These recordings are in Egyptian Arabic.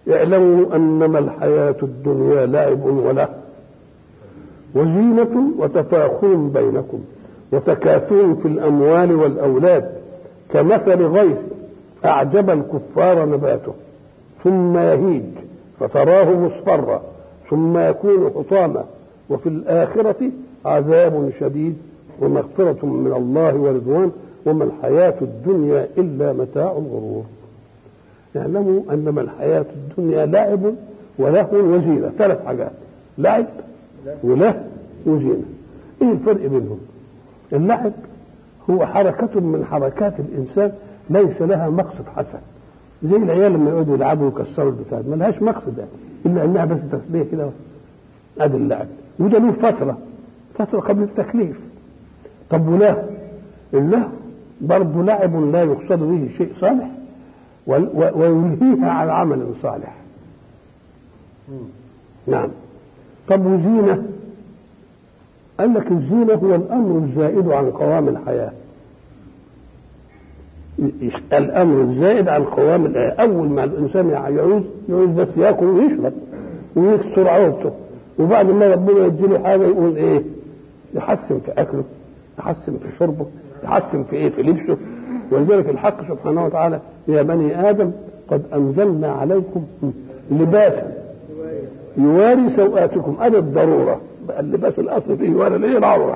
اعلموا انما الحياه الدنيا لعب وله وزينه وتفاخر بينكم وتكاثر في الاموال والاولاد كمثل غيث اعجب الكفار نباته ثم يهيج فتراه مصفرا ثم يكون حطاما وفي الاخره عذاب شديد ومغفره من الله ورضوان وما الحياه الدنيا الا متاع الغرور اعلموا انما الحياه الدنيا لعب ولهو وزينه ثلاث حاجات لعب وله وزينه ايه الفرق بينهم اللعب هو حركة من حركات الإنسان ليس لها مقصد حسن زي العيال لما يقعدوا يلعبوا ويكسروا البتاع ما لهاش مقصد يعني إلا إنها بس تسلية كده هذا اللعب وده له فترة فترة قبل التكليف طب وله الله برضه لعب لا يقصد به شيء صالح ويلهيها عن عمل صالح نعم طب وزينة قال لك الزينة هو الأمر الزائد عن قوام الحياة الأمر الزائد عن قوام الحياة أول ما الإنسان يعوز يعوز بس ياكل ويشرب ويكسر عورته وبعد ما ربنا يديله حاجة يقول إيه يحسن في أكله يحسن في شربه يحسن في إيه في لبسه ولذلك الحق سبحانه وتعالى يا بني آدم قد أنزلنا عليكم لباسا يواري سوآتكم هذا الضرورة بقى اللباس الأصل فيه يواري الإيه العورة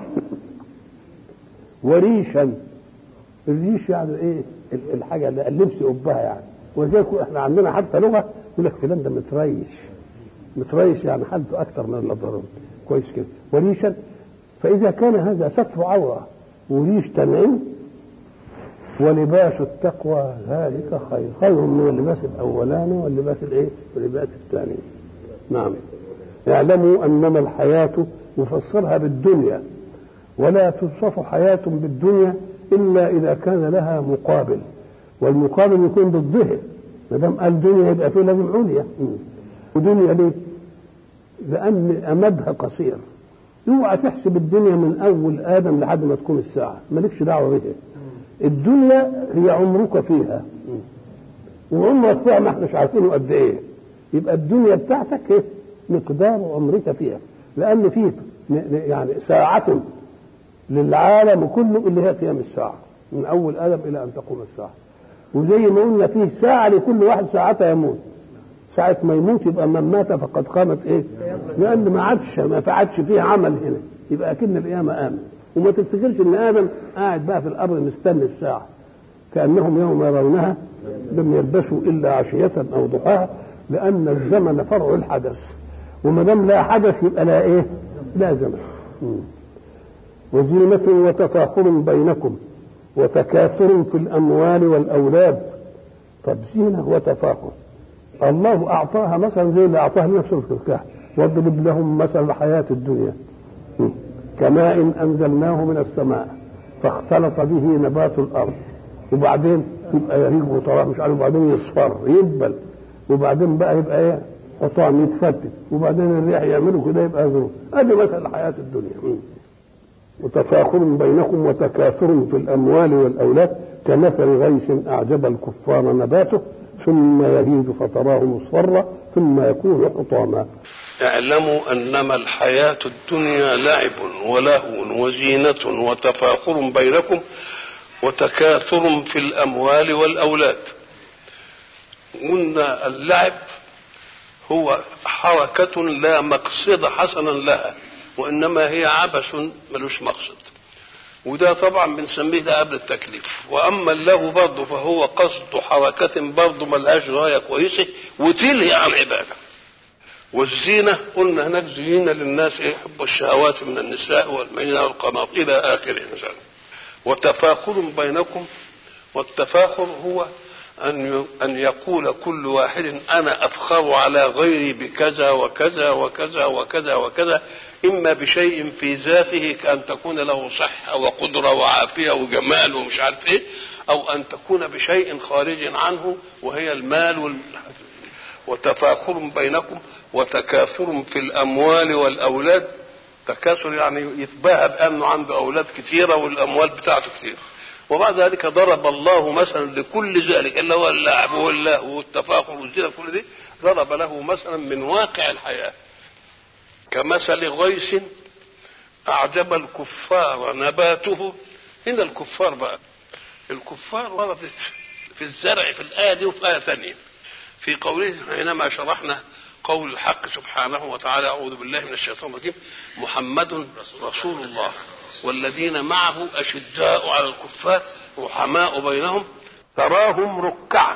وريشا الريش يعني إيه الحاجة اللي اللبس قبها يعني ولذلك احنا عندنا حتى لغة يقول لك فلان ده متريش متريش يعني حالته أكثر من الضرورة كويس كده وريشا فإذا كان هذا ستر عورة وريش تنعيم ولباس التقوى ذلك خير خير من اللباس الاولاني واللباس الايه واللباس الثاني نعم اعلموا انما الحياه يفسرها بالدنيا ولا توصف حياه بالدنيا الا اذا كان لها مقابل والمقابل يكون ضدها ما دام قال دنيا يبقى فيه لازم عليا ودنيا ليه؟ لان امدها قصير اوعى تحسب الدنيا من اول ادم لحد ما تكون الساعه مالكش دعوه بها الدنيا هي عمرك فيها وعمرك فيها ما احناش عارفينه قد ايه يبقى الدنيا بتاعتك ايه مقدار عمرك فيها لان فيه يعني ساعة للعالم كله اللي هي قيام الساعة من أول آدم إلى أن تقوم الساعة وزي ما قلنا فيه ساعة لكل واحد ساعتها يموت ساعة ما يموت يبقى من مات فقد قامت إيه؟ لأن ما عادش ما فعدش فيه عمل هنا يبقى أكن القيامة آمن وما تفتكرش ان ادم قاعد بقى في الارض مستني الساعه كانهم يوم يرونها لم يلبسوا الا عشيه او ضحاها لان الزمن فرع الحدث وما دام لا حدث يبقى لا ايه؟ لا زمن وزينة وتفاخر بينكم وتكاثر في الاموال والاولاد طب زينه وتفاخر الله اعطاها مثلا زي اللي اعطاها لنا في سوره الكهف واضرب لهم مثل الحياه الدنيا كماء انزلناه من السماء فاختلط به نبات الارض وبعدين يبقى يريق وطرح مش عارف وبعدين يصفر يدبل وبعدين بقى يبقى ايه حطام يتفتت وبعدين الريح يعملوا كده يبقى ذنوب ادي مثل حياه الدنيا وتفاخر بينكم وتكاثر في الاموال والاولاد كمثل غيث اعجب الكفار نباته ثم يهيج فتراه مصفرا ثم يكون حطاما اعلموا انما الحياه الدنيا لعب ولهو وزينه وتفاخر بينكم وتكاثر في الاموال والاولاد قلنا اللعب هو حركه لا مقصد حسنا لها وانما هي عبث ملوش مقصد وده طبعا بنسميه ده قبل التكليف واما اللغو برضه فهو قصد حركه برضه ملهاش غايه كويسه وتلهي عن عباده والزينة قلنا هناك زينة للناس يحب الشهوات من النساء والمينة والقناطير إلى آخره مثلا وتفاخر بينكم والتفاخر هو أن أن يقول كل واحد أنا أفخر على غيري بكذا وكذا وكذا وكذا وكذا إما بشيء في ذاته كأن تكون له صحة وقدرة وعافية وجمال ومش عارف إيه أو أن تكون بشيء خارج عنه وهي المال وال... وتفاخر بينكم وتكاثر في الاموال والاولاد تكاثر يعني يتباهى بانه عنده اولاد كثيره والاموال بتاعته كثيره وبعد ذلك ضرب الله مثلا لكل ذلك اللي هو اللعب واللهو والتفاخر والزنا كل دي ضرب له مثلا من واقع الحياة كمثل غيث أعجب الكفار نباته هنا الكفار بقى الكفار وردت في الزرع في الآية دي وفي آية ثانية في قوله حينما شرحنا قول الحق سبحانه وتعالى أعوذ بالله من الشيطان الرجيم محمد رسول الله والذين معه أشداء على الكفار رحماء بينهم تراهم ركعا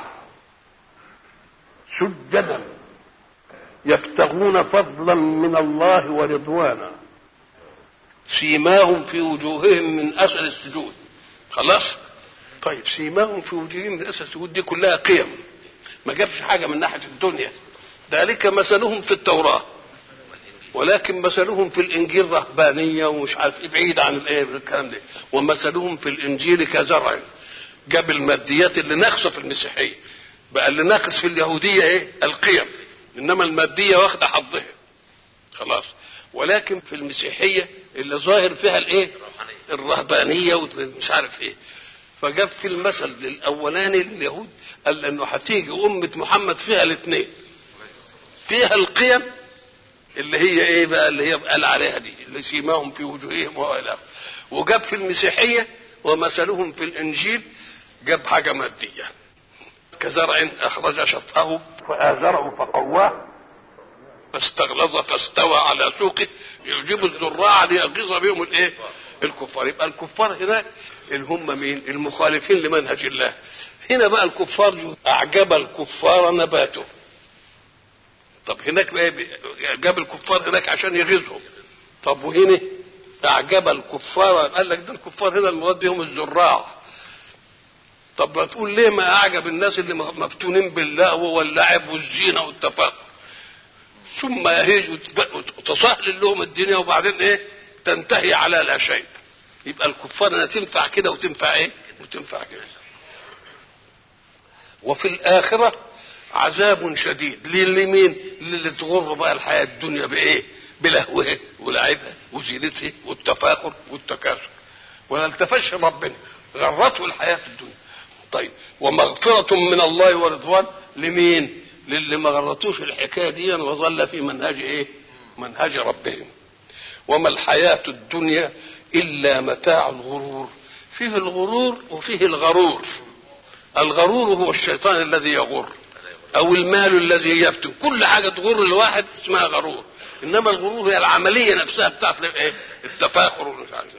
سجدا يبتغون فضلا من الله ورضوانا سيماهم في وجوههم من اثر السجود خلاص طيب سيماهم في وجوههم من اثر السجود دي كلها قيم ما جابش حاجه من ناحيه الدنيا ذلك مثلهم في التوراه ولكن مثلهم في الانجيل رهبانيه ومش عارف ايه بعيد عن الايه الكلام ده ومثلهم في الانجيل كزرع جاب الماديات اللي ناقصه في المسيحيه بقى اللي ناقص في اليهوديه ايه القيم انما الماديه واخده حظها خلاص ولكن في المسيحيه اللي ظاهر فيها الايه الرهبانيه ومش عارف ايه فجاب في المثل الاولاني لليهود قال انه هتيجي امه محمد فيها الاثنين فيها القيم اللي هي ايه بقى اللي هي قال عليها دي اللي سيماهم في وجوههم والى اخره وجاب في المسيحيه ومثلهم في الانجيل جاب حاجه ماديه كزرع اخرج شطاه فآزره فقواه فاستغلظ فاستوى على سوقه يعجب الزراع ليغيظ بهم الايه؟ الكفار يبقى الكفار هناك اللي هم مين؟ المخالفين لمنهج الله هنا بقى الكفار اعجب الكفار نباته طب هناك بقى جاب الكفار هناك عشان يغيظهم طب وهنا اعجب الكفار قال لك ده الكفار هنا المراد بهم الزراع طب ما تقول ليه ما اعجب الناس اللي مفتونين باللهو واللعب والزينه والتفاخر ثم يهيج وتسهل لهم الدنيا وبعدين ايه تنتهي على لا شيء يبقى الكفار انها تنفع كده وتنفع ايه وتنفع كده وفي الاخره عذاب شديد لمين للي تغر بقى الحياه الدنيا بايه بلهوها ولعبها وزينتها والتفاخر والتكاثر ولا التفش ربنا غرته الحياه الدنيا طيب ومغفرة من الله ورضوان لمين؟ للي ما غرتوش الحكايه دي وظل في منهج ايه؟ منهج ربهم. وما الحياة الدنيا إلا متاع الغرور. فيه الغرور وفيه الغرور. الغرور هو الشيطان الذي يغر أو المال الذي يفتن، كل حاجة تغر الواحد اسمها غرور. إنما الغرور هي العملية نفسها بتاعت ايه؟ التفاخر ومش عارف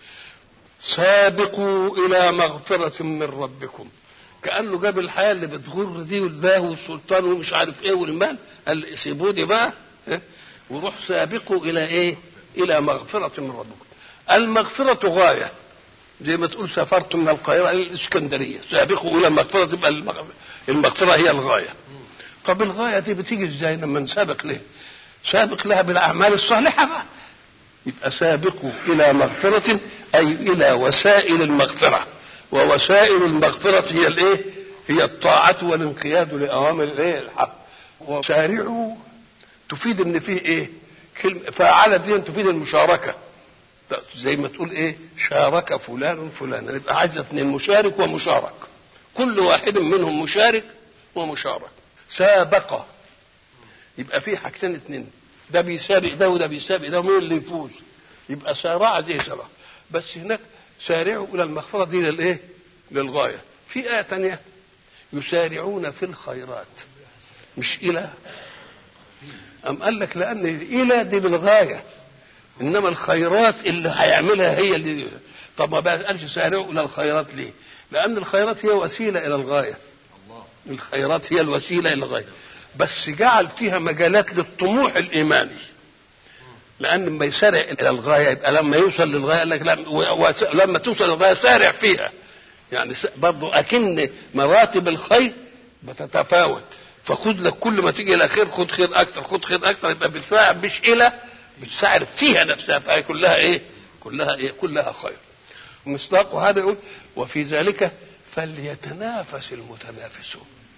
سابقوا الى مغفرة من ربكم كأنه جاب الحياة اللي بتغر دي والله والسلطان ومش عارف ايه والمال قال سيبوا دي بقى وروح سابقوا الى ايه الى مغفرة من ربكم المغفرة غاية زي ما تقول سافرت من القاهرة إلى الإسكندرية سابقوا إلى مغفرة تبقى المغفرة هي الغاية طب الغاية دي بتيجي ازاي لما نسابق ليه سابق لها بالأعمال الصالحة بقى يبقى سابقوا إلى مغفرة أي إلى وسائل المغفرة ووسائل المغفرة هي الإيه؟ هي الطاعة والانقياد لأوامر الإيه؟ الحق وسارعوا تفيد إن فيه إيه؟ كلمة فاعلة دي تفيد المشاركة زي ما تقول إيه؟ شارك فلان فلانا يبقى عايز اثنين مشارك ومشارك كل واحد منهم مشارك ومشارك سابق يبقى في حاجتين اثنين ده بيسابق ده وده بيسابق ده مين اللي يفوز يبقى سارع دي سارع بس هناك سارعوا الى المغفره دي للايه للغايه في ايه ثانيه يسارعون في الخيرات مش الى أم قال لك لأن إلى دي بالغاية إنما الخيرات اللي هيعملها هي اللي طب ما بقى قالش سارعوا إلى الخيرات ليه؟ لأن الخيرات هي وسيلة إلى الغاية الخيرات هي الوسيلة إلى الغاية بس جعل فيها مجالات للطموح الإيماني لأن لما يسارع إلى الغاية يبقى لما يوصل للغاية قال لك لما توصل للغاية سارع فيها يعني برضه أكن مراتب الخير بتتفاوت فخد لك كل ما تيجي الى خير خد خير اكتر خد خير اكتر يبقى بتساعد مش الى بتساعد فيها نفسها فهي كلها ايه؟ كلها ايه؟ كلها خير. مصداق هذا يقول وفي ذلك فليتنافس المتنافسون.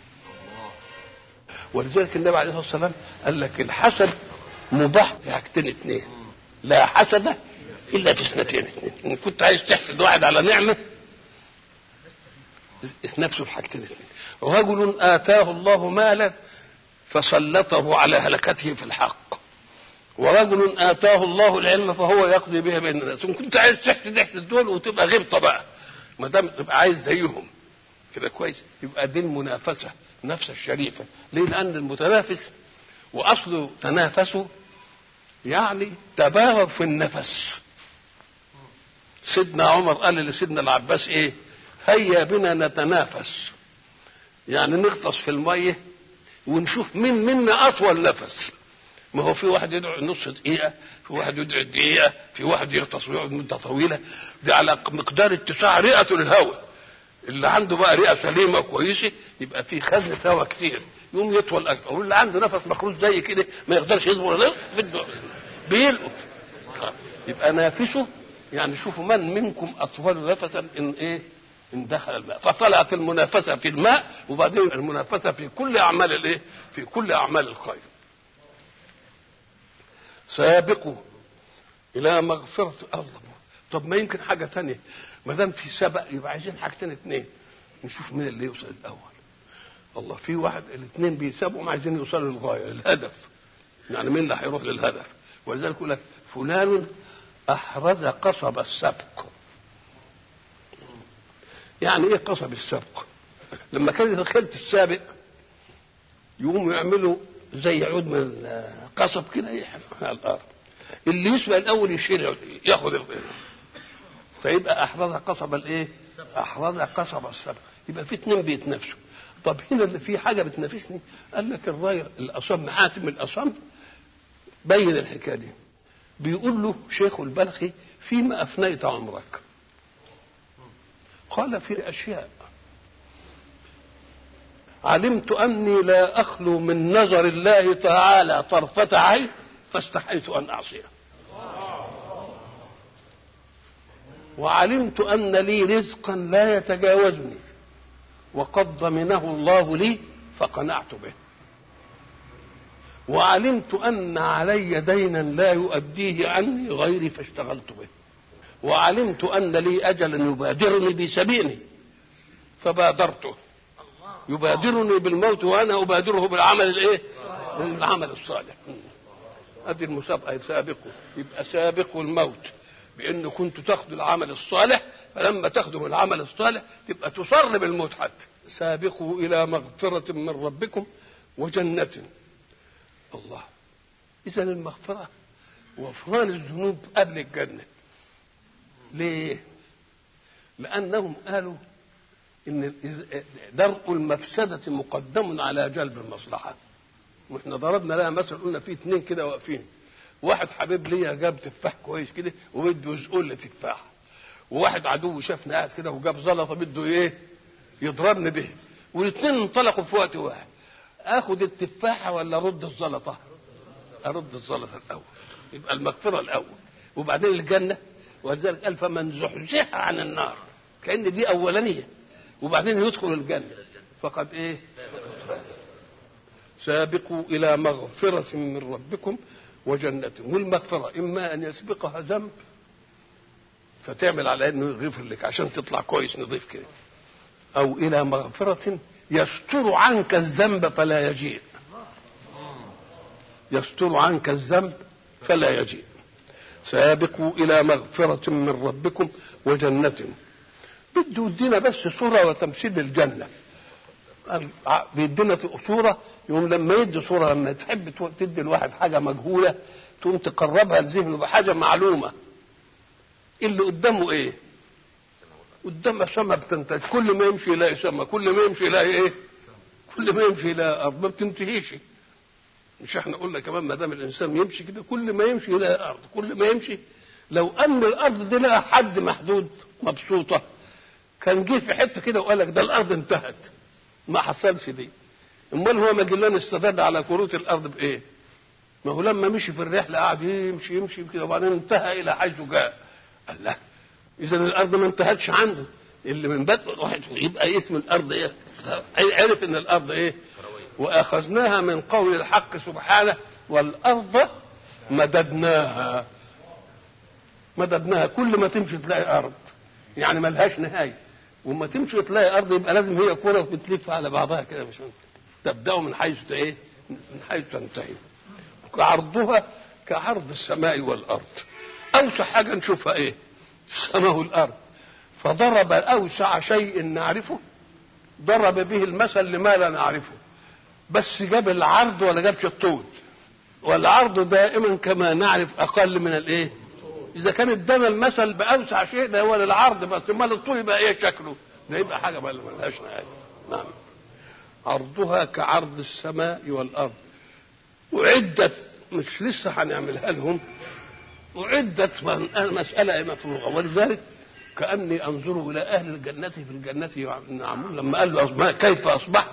ولذلك النبي عليه الصلاه والسلام قال لك الحسد مباح في حاجتين اثنين لا حسد الا في اثنتين اثنين ان كنت عايز تحسد واحد على نعمه نفسه في حاجتين اثنين رجل آتاه الله مالا فسلطه على هلكته في الحق ورجل اتاه الله العلم فهو يقضي به بين الناس ان كنت عايز تحت تحت دول وتبقى غبطه بقى ما دام تبقى عايز زيهم كده كويس يبقى دي المنافسه نفس الشريفه ليه لان المتنافس واصله تنافسوا يعني تباغوا في النفس سيدنا عمر قال لسيدنا العباس ايه هيا بنا نتنافس يعني نغطس في الميه ونشوف مين منا اطول نفس ما هو في واحد يدعو نص دقيقة في واحد يدعو دقيقة في واحد يغطس ويقعد مدة طويلة دي على مقدار اتساع رئة الهواء اللي عنده بقى رئة سليمة كويسة يبقى في خزنة هواء كتير يقوم يطول أكتر واللي عنده نفس مخروج زي كده ما يقدرش يصبر ولا بده بيلقف يبقى نافسه يعني شوفوا من منكم أطول نفسا إن إيه إن دخل الماء فطلعت المنافسة في الماء وبعدين المنافسة في كل أعمال الإيه في كل أعمال الخير سابقوا الى مغفرة الله طب ما يمكن حاجة ثانية ما دام في سبق يبقى عايزين حاجتين اثنين نشوف مين اللي يوصل الاول الله في واحد الاثنين بيسابقوا عايزين يوصلوا للغاية للهدف يعني مين اللي هيروح للهدف ولذلك يقول لك فلان احرز قصب السبق يعني ايه قصب السبق لما كان الخيل السابق يقوموا يعملوا زي عود من قصب كده يحرق على الارض اللي يسبق الاول يشيل ياخذ الخير فيبقى احرز قصب الايه؟ احرز قصب السبق يبقى في اثنين بيتنافسوا طب هنا اللي في حاجه بتنافسني قال لك الراجل الاصم حاتم الاصم بين الحكايه دي بيقول له شيخ البلخي فيما افنيت عمرك قال في اشياء علمت اني لا اخلو من نظر الله تعالى طرفة عين فاستحيت ان اعصيه وعلمت ان لي رزقا لا يتجاوزني وقد ضمنه الله لي فقنعت به وعلمت ان علي دينا لا يؤديه عني غيري فاشتغلت به وعلمت ان لي اجلا يبادرني بسبيلي فبادرته يبادرني بالموت وانا ابادره بالعمل الايه؟ العمل الصالح. هذه المسابقه سابقوا يبقى سابقوا الموت بان كنتوا تاخذوا العمل الصالح فلما تاخذوا العمل الصالح تبقى تصر بالموت حتى. سابقوا الى مغفره من ربكم وجنه. الله. اذا المغفره وغفران الذنوب قبل الجنه. ليه؟ لانهم قالوا ان درء المفسده مقدم على جلب المصلحه واحنا ضربنا لها مثل قلنا في اثنين كده واقفين واحد حبيب ليا جاب تفاح كويس كده وبده يزقل لي تفاح وواحد عدو شافني قاعد كده وجاب زلطه بده ايه يضربني به والاثنين انطلقوا في وقت واحد اخد التفاحه ولا ارد الزلطه ارد الزلطه الاول يبقى المغفره الاول وبعدين الجنه ولذلك قال فمن زحزح عن النار كان دي اولانيه وبعدين يدخل الجنة فقد ايه سابقوا الى مغفرة من ربكم وجنة والمغفرة اما ان يسبقها ذنب فتعمل على انه يغفر لك عشان تطلع كويس نظيف كده او الى مغفرة يستر عنك الذنب فلا يجيء يستر عنك الذنب فلا يجيء سابقوا الى مغفرة من ربكم وجنة بده يدينا بس صورة وتمثيل للجنة بيدينا صورة يقوم لما يدي صورة لما تحب تدي الواحد حاجة مجهولة تقوم تقربها لذهنه بحاجة معلومة اللي قدامه ايه؟ قدامه سما بتنتج كل ما يمشي يلاقي سما كل ما يمشي يلاقي ايه؟ كل ما يمشي يلاقي ارض ما بتنتهيش مش احنا قلنا كمان ما دام الانسان يمشي كده كل ما يمشي يلاقي ارض كل ما يمشي لو ان الارض دي لها حد محدود مبسوطه كان جه في حته كده وقال لك ده الارض انتهت ما حصلش دي امال هو ماجلان استدل على كروت الارض بايه ما هو لما مشي في الرحله قعد يمشي يمشي كده وبعدين انتهى الى حيث جاء قال لا اذا الارض ما انتهتش عنده اللي من بدء واحد يبقى اسم الارض ايه عرف ان الارض ايه واخذناها من قول الحق سبحانه والارض مددناها مددناها كل ما تمشي تلاقي ارض يعني ملهاش نهايه وما تمشي تلاقي ارض يبقى لازم هي كره بتلف على بعضها كده مش تبداوا من حيث ايه من حيث تنتهي عرضها كعرض السماء والارض اوسع حاجه نشوفها ايه السماء والارض فضرب اوسع شيء نعرفه ضرب به المثل لما لا نعرفه بس جاب العرض ولا جابش الطول والعرض دائما كما نعرف اقل من الايه اذا كان ادانا المثل باوسع شيء ده هو العرض بس امال الطول يبقى ايه شكله ده يبقى حاجه ما لهاش نهايه نعم عرضها كعرض السماء والارض وعدت مش لسه هنعملها لهم وعدت مسألة مفروغة ولذلك كأني أنظر إلى أهل الجنة في الجنة ينعمون لما قال له كيف أصبحت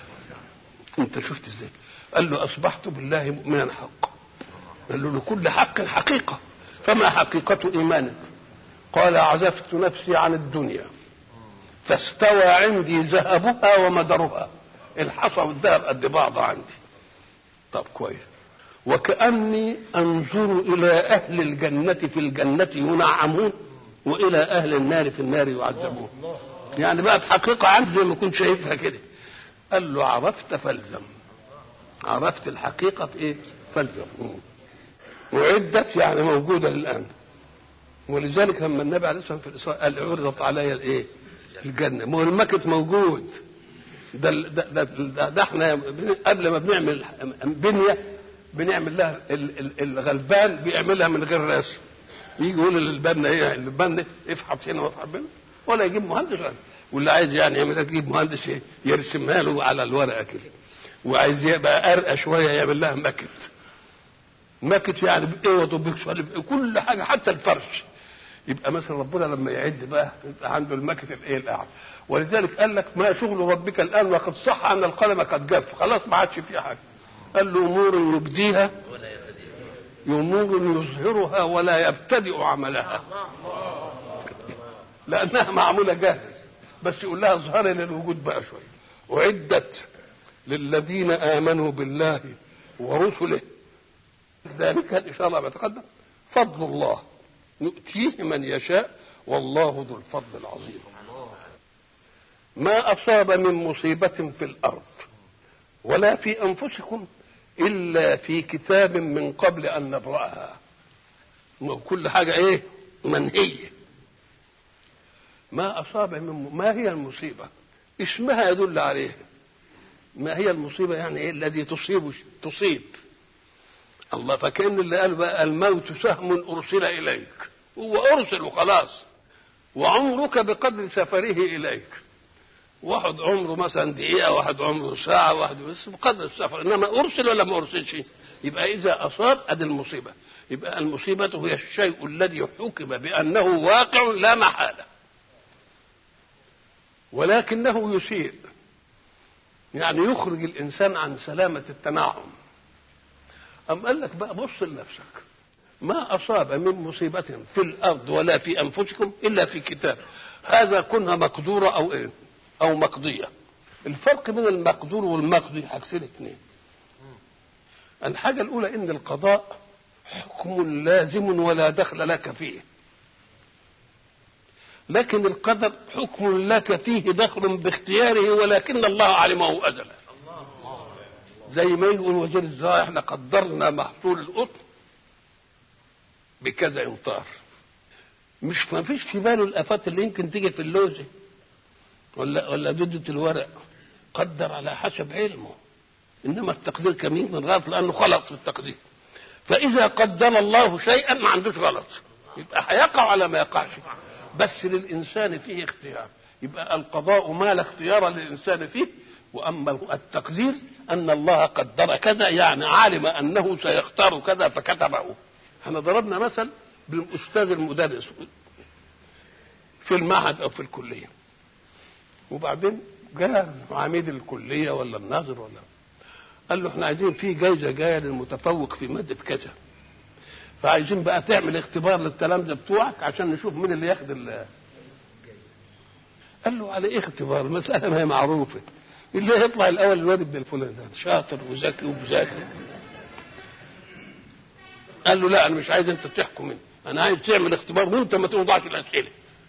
أنت شفت إزاي قال له أصبحت بالله مؤمنا حقا قال له لكل حق حقيقة فما حقيقة إيمانك قال عزفت نفسي عن الدنيا فاستوى عندي ذهبها ومدرها الحصى والذهب قد بعض عندي طب كويس وكأني أنظر إلى أهل الجنة في الجنة ينعمون وإلى أهل النار في النار يعذبون يعني بقت حقيقة عندي زي ما كنت شايفها كده قال له عرفت فالزم عرفت الحقيقة في إيه فالزم وعدت يعني موجودة الآن ولذلك لما النبي عليه الصلاة والسلام في الإسراء قال عرضت علي الإيه الجنة ما هو المكت موجود ده ده, ده, ده, ده احنا قبل ما بنعمل بنيه بنعمل لها الغلبان بيعملها من غير رسم يجي يقول للبنا ايه البنا افحط هنا وافحط هنا ولا يجيب مهندس واللي عايز يعني يعمل يجيب مهندس يرسمها له على الورقه كده وعايز يبقى ارقى شويه يعمل لها ماكت ماكت يعني باوض وبكسوه كل حاجه حتى الفرش يبقى مثلا ربنا لما يعد بقى يبقى عنده الماكت الايه الاعلى ولذلك قال لك ما شغل ربك الان وقد صح ان القلم قد جف خلاص ما عادش فيه حاجه قال له امور يبديها امور يظهرها ولا يبتدئ عملها لانها معموله جاهز بس يقول لها اظهري للوجود بقى شويه اعدت للذين امنوا بالله ورسله ذلك الاشاره ما تقدم فضل الله نؤتيه من يشاء والله ذو الفضل العظيم ما اصاب من مصيبه في الارض ولا في انفسكم الا في كتاب من قبل ان نبراها كل حاجه ايه منهيه ما اصاب من ما هي المصيبه اسمها يدل عليه ما هي المصيبه يعني ايه الذي تصيب تصيب الله فكان اللي قال بقى الموت سهم ارسل اليك هو ارسل وخلاص وعمرك بقدر سفره اليك واحد عمره مثلا دقيقة واحد عمره ساعة واحد بس بقدر السفر إنما أرسل ولا ما أرسلش يبقى إذا أصاب أدي المصيبة يبقى المصيبة هي الشيء الذي حكم بأنه واقع لا محالة ولكنه يسيء يعني يخرج الإنسان عن سلامة التنعم أم قال لك بقى بص لنفسك ما أصاب من مصيبة في الأرض ولا في أنفسكم إلا في كتاب هذا كنا مقدورة أو إيه او مقضيه الفرق بين المقدور والمقضي حاجتين اثنين الحاجه الاولى ان القضاء حكم لازم ولا دخل لك فيه لكن القدر حكم لك فيه دخل باختياره ولكن الله علمه ازلا زي ما يقول وزير الزراعه احنا قدرنا محصول القطن بكذا امطار مش ما فيش في باله الافات اللي يمكن تيجي في اللوزه ولا ولا دودة الورق قدر على حسب علمه انما التقدير كم يمكن غلط لانه خلط في التقدير فاذا قدر الله شيئا ما عندوش غلط يبقى هيقع على ما يقعش بس للانسان فيه اختيار يبقى القضاء ما لا اختيار للانسان فيه واما التقدير ان الله قدر كذا يعني علم انه سيختار كذا فكتبه احنا ضربنا مثل بالاستاذ المدرس في المعهد او في الكليه وبعدين جاء عميد الكليه ولا الناظر ولا قال له احنا عايزين في جايزه جايه للمتفوق في ماده كذا فعايزين بقى تعمل اختبار للتلامذه بتوعك عشان نشوف مين اللي ياخد ال قال له على ايه اختبار المساله ما هي معروفه اللي هيطلع الاول الواد ابن الفلان ده شاطر وذكي وبذاكر قال له لا انا مش عايز انت تحكم مني انا عايز تعمل اختبار وانت ما توضعش الاسئله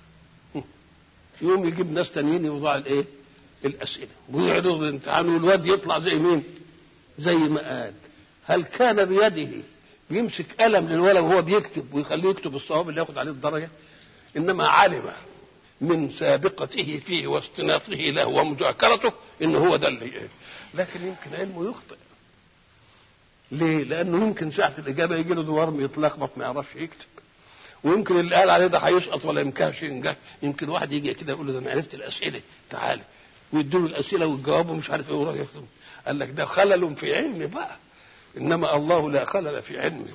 يوم يجيب ناس تانيين يوضع الايه الاسئله ويقعدوا بالامتحان والواد يطلع زي مين زي ما قال هل كان بيده بيمسك قلم للولد وهو بيكتب ويخليه يكتب الصواب اللي ياخد عليه الدرجه انما علم من سابقته فيه واستناصه له ومذاكرته ان هو ده اللي إيه. لكن يمكن علمه يخطئ ليه؟ لانه يمكن ساعه الاجابه يجي له دوار يتلخبط ما يعرفش يكتب ويمكن اللي قال عليه ده هيسقط ولا يمكنش ينجح يمكن واحد يجي كده يقول له ده انا عرفت الاسئله تعالى ويدوا الاسئله والجواب ومش عارف ايه ويروح يكتب قال لك ده خلل في علمي بقى انما الله لا خلل في علمه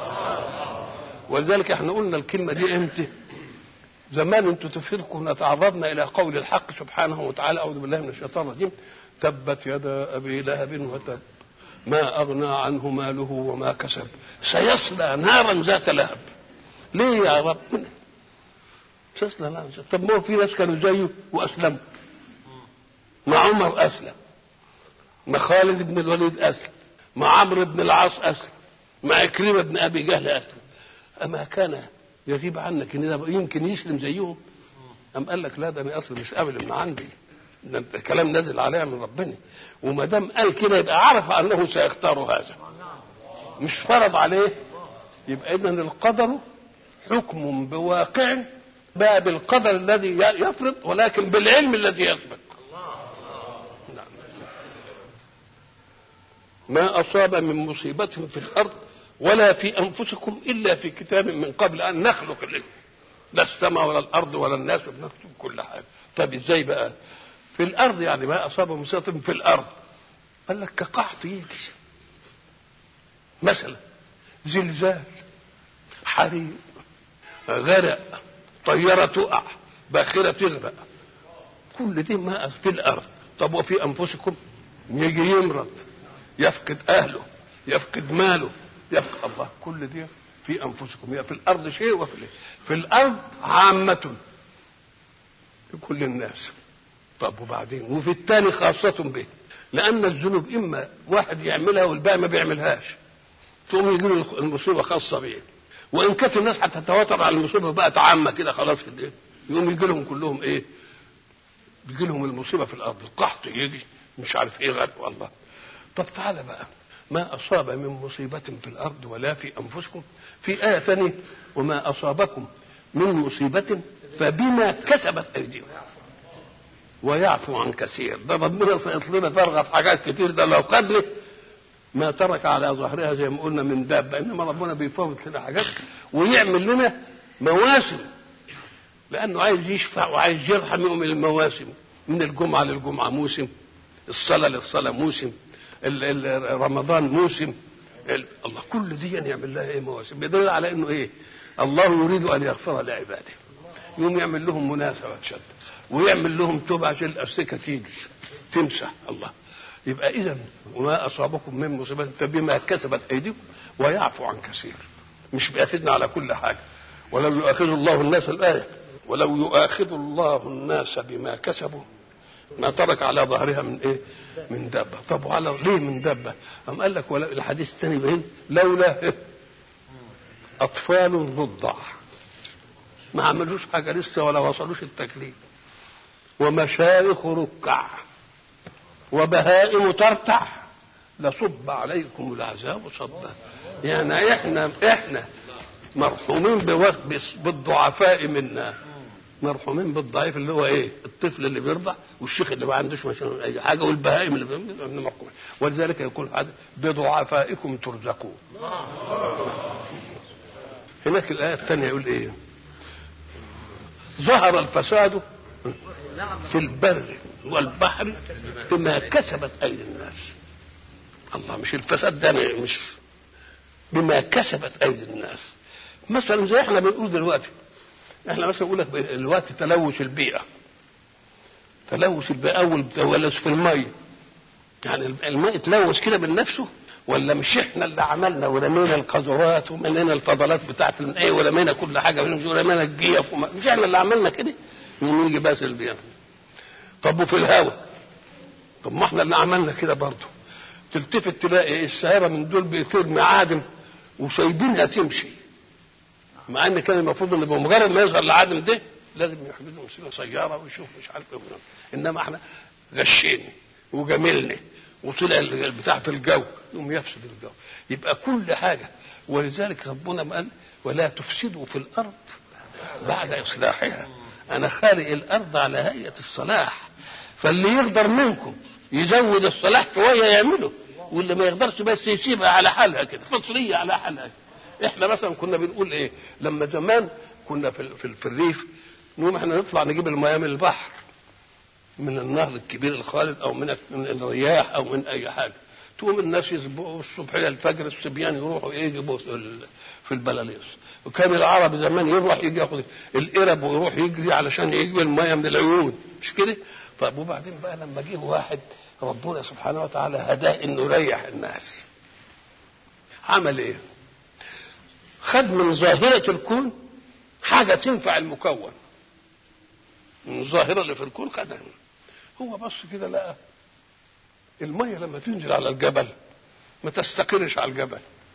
ولذلك احنا قلنا الكلمه دي امتى زمان انتم تفيدكم تعرضنا الى قول الحق سبحانه وتعالى اعوذ بالله من الشيطان الرجيم تبت يدا ابي لهب وتب ما اغنى عنه ماله وما كسب سيصلى نارا ذات لهب ليه يا رب سيصلى نارا ذات طب ما هو في ناس كانوا زيه واسلموا مع عمر اسلم مع خالد بن الوليد اسلم مع عمرو بن العاص اسلم مع كريمه بن ابي جهل اسلم اما كان يغيب عنك ان ده يمكن يسلم زيهم أم قال لك لا ده انا اصلا مش قابل من عندي ده الكلام نازل عليها من ربنا وما دام قال كده يبقى عرف انه سيختار هذا مش فرض عليه يبقى اذا القدر حكم بواقع بقى بالقدر الذي يفرض ولكن بالعلم الذي يسبق نعم. ما اصاب من مصيبه في الارض ولا في انفسكم الا في كتاب من قبل ان نخلق العلم لا السماء ولا الارض ولا الناس بنكتب كل حاجه طب ازاي بقى في الارض يعني ما اصاب مصيبه في الارض قال لك كقحط يجي مثلا زلزال حريق غرق طياره تقع باخره تغرق كل دي ما في الارض طب وفي انفسكم يجي يمرض يفقد اهله يفقد ماله يبقى الله كل دي في انفسكم يا في الارض شيء وفي في الارض عامه لكل الناس طب وبعدين وفي الثاني خاصة به لأن الذنوب إما واحد يعملها والباقي ما بيعملهاش تقوم يجي له المصيبة خاصة به وإن كانت الناس هتتواتر على المصيبة بقت عامة كده خلاص كده يقوم يجي لهم كلهم إيه؟ بيجي لهم المصيبة في الأرض القحط يجي مش عارف إيه غير والله طب تعالى بقى ما أصاب من مصيبة في الأرض ولا في أنفسكم في آية ثانية وما أصابكم من مصيبة فبما كسبت أيديكم ويعفو عن كثير ده ربنا سيطلب ترغب حاجات كتير ده لو خدنا ما ترك على ظهرها زي ما قلنا من دابة إنما ربنا بيفوت لنا حاجات ويعمل لنا مواسم لأنه عايز يشفع وعايز يرحم يوم المواسم من الجمعة للجمعة موسم الصلاة للصلاة موسم ال ال رمضان موسم ال الله كل دي يعمل لها ايه مواسم بيدل على انه ايه الله يريد ان يغفر لعباده يوم يعمل لهم مناسبة شد ويعمل لهم توبة عشان الأسلكة تيجي تمسح الله يبقى إذا وما أصابكم من مصيبة فبما كسبت أيديكم ويعفو عن كثير مش بيأخذنا على كل حاجة ولو يؤاخذ الله الناس الآية ولو يؤاخذ الله الناس بما كسبوا ما ترك على ظهرها من ايه؟ من دابه، طب وعلى ليه من دابه؟ أم قال لك ولا الحديث الثاني بين لولا إيه؟ أطفال رضع ما عملوش حاجة لسه ولا وصلوش التكليف ومشايخ ركع وبهائم ترتع لصب عليكم العذاب صبا يعني احنا احنا مرحومين بالضعفاء منا مرحومين بالضعيف اللي هو ايه الطفل اللي بيرضع والشيخ اللي ما عندوش مثلا اي حاجه والبهائم اللي بيرضع مرحومين ولذلك يقول هذا بضعفائكم ترزقون هناك الايه الثانيه يقول ايه ظهر الفساد في البر والبحر بما كسبت ايدي الناس الله مش الفساد ده مش بما كسبت ايدي الناس مثلا زي احنا بنقول دلوقتي احنا مثلا نقول لك دلوقتي تلوث البيئه تلوث البيئه اول تلوث في الميه يعني الماء اتلوث كده من نفسه ولا مش احنا اللي عملنا ورمينا القذورات وملينا الفضلات بتاعت ايه ورمينا كل حاجه ورمينا الجيف مش احنا اللي عملنا كده يوم يجي باس البيئه طب وفي الهواء طب ما احنا اللي عملنا كده برضه تلتفت تلاقي السياره من دول بترمي عادم وسايبينها تمشي مع ان كان المفروض ان بمجرد ما يظهر العادم ده لازم يحددوا مسيره سياره ويشوف مش عارف ايه انما احنا غشينا وجملنا وطلع البتاع في الجو يقوم يفسد الجو يبقى كل حاجه ولذلك ربنا قال ولا تفسدوا في الارض بعد اصلاحها انا خالق الارض على هيئه الصلاح فاللي يقدر منكم يزود الصلاح شويه يعمله واللي ما يقدرش بس يسيبها على حالها كده فطريه على حالها كده. احنا مثلا كنا بنقول ايه لما زمان كنا في, في, في الريف نقوم احنا نطلع نجيب المياه من البحر من النهر الكبير الخالد او من من الرياح او من اي حاجه تقوم الناس يسبقوا الصبح الفجر الصبيان يروحوا يجيبوا في ال- في البلاليص وكان العرب زمان يروح يجي ياخد القرب ويروح يجري علشان يجيب الميه من العيون مش كده؟ طب وبعدين بقى لما جه واحد ربنا سبحانه وتعالى هداه انه يريح الناس عمل ايه؟ خد من ظاهرة الكون حاجة تنفع المكون من الظاهرة اللي في الكون خدها هو بص كده لقى المية لما تنزل على الجبل ما تستقرش على الجبل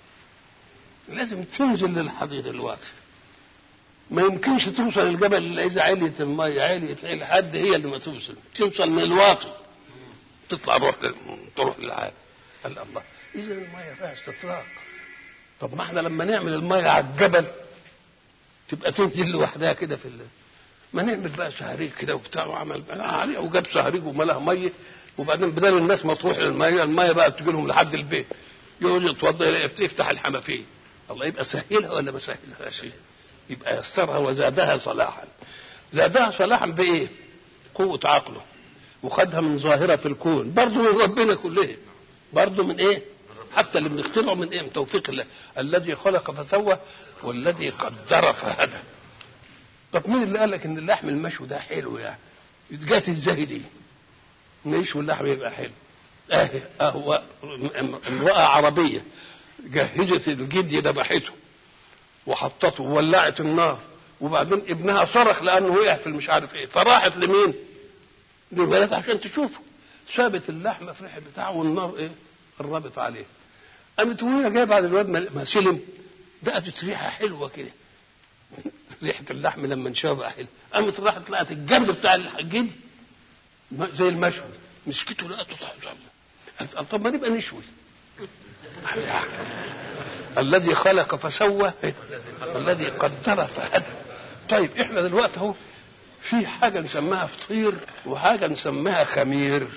لازم تنزل للحضيض الواسع ما يمكنش توصل الجبل الا اذا عليت الميه عليت لحد هي اللي ما توصل توصل من الواطي تطلع روح لل- تروح للعالم قال الله اذا الميه فيها استطراق طب ما احنا لما نعمل الميه على الجبل تبقى تنزل لوحدها كده في الليل. ما نعمل بقى شهريج كده وبتاع وعمل عليه وجاب شهريج وملاها ميه وبعدين بدل الناس ما تروح للميه الميه بقى تجي لهم لحد البيت يقعد يتوضا يلاقي يفتح الحنفيه الله يبقى سهلها ولا ما سهلهاش يبقى يسرها وزادها صلاحا زادها صلاحا بايه؟ قوه عقله وخدها من ظاهره في الكون برضه من ربنا كلها برضه من ايه؟ حتى اللي بنخترعه من ايه؟ من توفيق الله الذي خلق فسوى والذي قدر فهدى طب مين اللي قال لك ان اللحم المشوي ده حلو يعني؟ جات ازاي دي؟ نعيش واللحم يبقى حلو اهي اهو امراه عربيه جهزت الجدي ذبحته وحطته وولعت النار وبعدين ابنها صرخ لانه وقع في مش عارف ايه فراحت لمين؟ للبلد عشان تشوفه سابت اللحمه في الريح بتاعه والنار ايه؟ قربت عليه قامت وهي جايه بعد الواد ما- ما سلم بقت ريحه حلوه كده ريحه اللحم لما نشوى بقى حلو قامت راحت لقت الجنب بتاع الجدي زي المشوي مسكته لقته طعم قالت طب ما نبقى نشوي الذي خلق فسوى الذي قدر فهدى طيب احنا دلوقتي اهو في حاجه نسميها فطير وحاجه نسميها خمير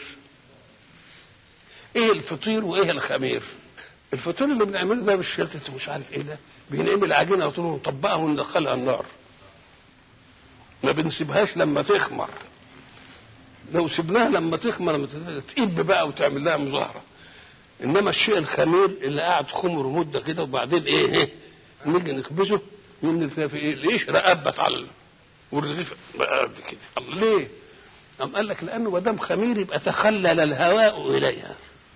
ايه الفطير وايه الخمير الفطير اللي بنعمله ده بالشلتت ومش عارف ايه ده بنعمل عجينه وطول ونطبقها وندخلها النار ما بنسيبهاش لما تخمر لو سبناها لما تخمر لما تقب بقى وتعمل لها مظاهره انما الشيء الخمير اللي قاعد خمر مده كده وبعدين ايه, إيه نيجي نخبزه يمكن فيها في ايه ليش رقبت على ال- والرغيف بقى قد كده الله ليه؟ قام قال لك لانه ما دام خمير يبقى تخلل الهواء اليها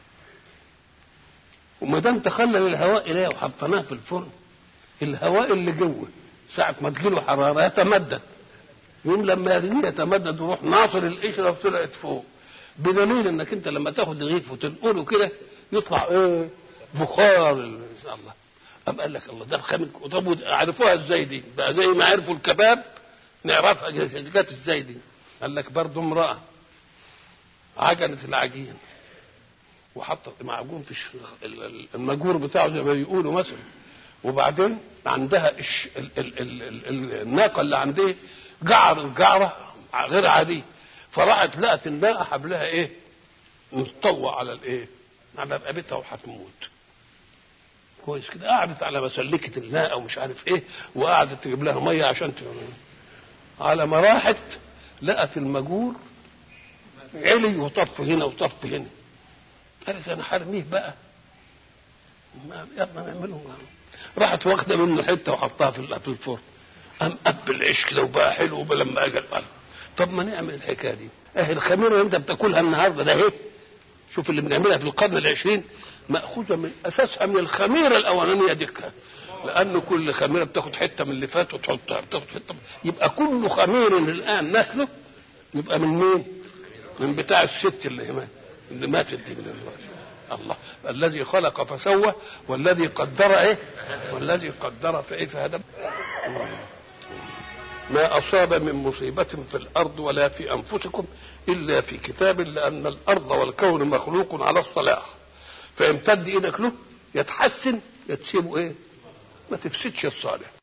وما دام تخلل الهواء اليها وحطيناه في الفرن الهواء اللي جوه ساعة ما تجيله حرارة يتمدد يوم لما يرميه يتمدد ويروح ناصر القشرة وطلعت فوق بدليل انك انت لما تاخد رغيف وتنقله كده يطلع ايه بخار ال- الله قام قال لك الله ده الخمير طب عرفوها ازاي دي بقى زي ما عرفوا الكباب نعرفها جت ازاي دي قال لك برضه امرأة عجنت العجين وحطت معجون في الش- ال- ال- المجور بتاعه زي ما بيقولوا مثلا وبعدين عندها الش... ال... ال... ال... ال... ال... الناقه اللي عندها جعر الجعره غير عاديه فراحت لقت الناقه حبلها ايه؟ متطوع على الايه؟ على رقبتها وهتموت. كويس كده قعدت على مسلكه الناقه ومش عارف ايه وقعدت تجيب لها ميه عشان ت... على ما راحت لقت المجور علي وطف هنا وطف هنا قالت انا هرميه بقى ما يلا نعمله راحت واخده منه حته وحطها في في الفرن قام قب العيش كده وبقى حلو لما اجى قال طب ما نعمل الحكايه دي اهي الخميره اللي انت بتاكلها النهارده ده اهي شوف اللي بنعملها في القرن العشرين مأخوذة من أساسها من الخميرة الأولانية دي لأن كل خميرة بتاخد حتة من اللي فات وتحطها بتاخد حتة يبقى كل خمير الآن ناكله يبقى من مين؟ من بتاع الست اللي هنا اللي ماتت دي من الله الله الذي خلق فسوى والذي قدر ايه والذي قدر فايه فهدى ما أصاب من مصيبة في الأرض ولا في أنفسكم إلا في كتاب لأن الأرض والكون مخلوق على الصلاح فيمتد إيدك له يتحسن يتسيبه إيه ما تفسدش الصالح